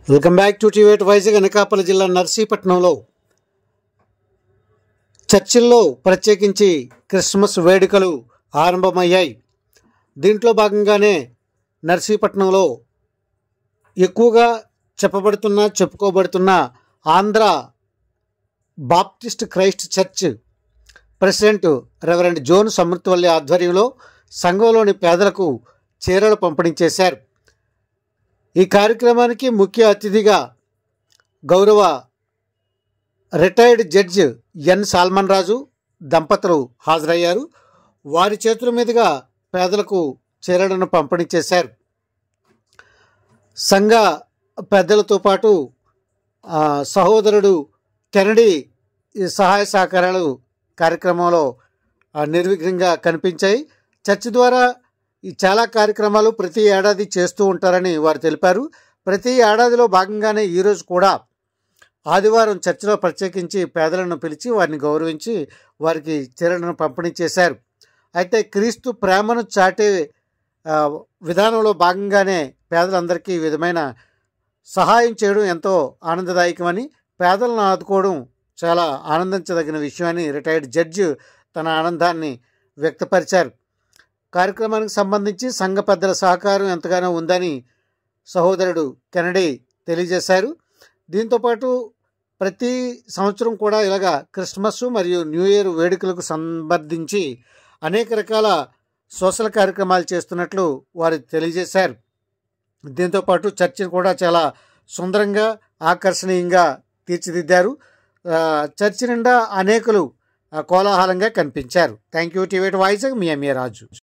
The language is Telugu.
వెల్కమ్ బ్యాక్ టు టీవేట్ వైజాగ్ అనకాపల్లి జిల్లా నర్సీపట్నంలో చర్చిల్లో ప్రత్యేకించి క్రిస్మస్ వేడుకలు ఆరంభమయ్యాయి దీంట్లో భాగంగానే నర్సీపట్నంలో ఎక్కువగా చెప్పబడుతున్న చెప్పుకోబడుతున్న Andhra baptist Christ church president reverend John Samruddhavalli ఆధ్వర్యంలో సంఘంలోని పేదలకు చీరలు పంపిణీ చేశారు ఈ కార్యక్రమానికి ముఖ్య అతిథిగా గౌరవ retired judge N Solomon Raju దంపతులు హాజరయ్యారు వారి చేతుల మీదుగా పేదలకు చీరలను పంపిణీ చేశారు సంఘ పెద్దలతో పాటు ఆ, సహోదరుడు కెనడీ ఈ సహాయ సహకారాలు కార్యక్రమంలో ఆ, నిర్విఘ్నంగా కనిపించాయి చర్చ్ ద్వారా ఈ చాలా కార్యక్రమాలు ప్రతి ఏడాది చేస్తూ ఉంటారని వారు తెలిపారు ప్రతి ఏడాదిలో భాగంగానే ఈరోజు కూడా ఆదివారం చర్చిలో ప్రత్యేకించి పేదలను పిలిచి వారిని గౌరవించి వారికి చీరలను పంపిణీ చేశారు అయితే క్రీస్తు ప్రేమను చాటే ఆ, విధానంలో భాగంగానే పేదలందరికీ ఈ విధమైన సహాయం చేయడం ఎంతో ఆనందదాయకమని పేదలను ఆదుకోవడం చాలా ఆనందించదగిన విషయమని రిటైర్డ్ జడ్జి తన ఆనందాన్ని వ్యక్తపరిచారు కార్యక్రమానికి సంబంధించి సంఘ పెద్దల సహకారం ఎంతగానో ఉందని సహోదరుడు కెనడీ తెలియజేశారు దీంతోపాటు ప్రతి సంవత్సరం కూడా ఇలాగా క్రిస్మస్ మరియు న్యూ ఇయర్ వేడుకలకు సంబంధించి అనేక రకాల సోషల్ కార్యక్రమాలు చేస్తున్నట్లు వారు తెలియజేశారు దీంతోపాటు చర్చిని కూడా చాలా సుందరంగా ఆకర్షణీయంగా తీర్చిదిద్దారు ఆ, చర్చి నిండా అనేకులు ఆ, కోలాహలంగా కనిపించారు థ్యాంక్ యూ టీవీ వాయిస్ మీ ఎంఏ రాజు